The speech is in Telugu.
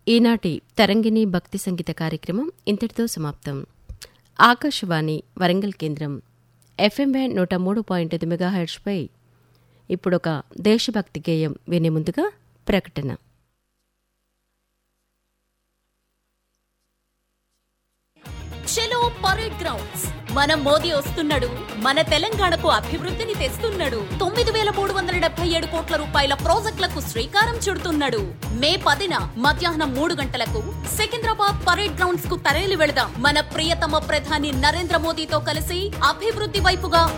ఈనాటి తరంగిణి భక్తి సంగీత కార్యక్రమం ఇంతటితో సమాప్తం ఆకాశవాణి వరంగల్ కేంద్రం ఎఫ్ఎం బ్యాండ్ నూట మూడు పాయింట్ ఐదు మెగాహెర్ట్స్పై ఇప్పుడొక దేశభక్తి గేయం వినే ముందుగా ప్రకటన చలో పరేడ్ గ్రౌండ్స్ మన మోదీ వస్తున్నాడు మన తెలంగాణకు అభివృద్ధిని తెస్తున్నాడు తొమ్మిది వేల మూడు వందల డెబ్బై ఏడు కోట్ల రూపాయల ప్రాజెక్టులకు శ్రీకారం చుడుతున్నాడు మే పదిన మధ్యాహ్నం మూడు గంటలకు సికింద్రాబాద్ పరేడ్ గ్రౌండ్స్ కు తరలి వెళదాం మన ప్రియతమ ప్రధాని నరేంద్ర మోదీతో కలిసి అభివృద్ధి వైపుగా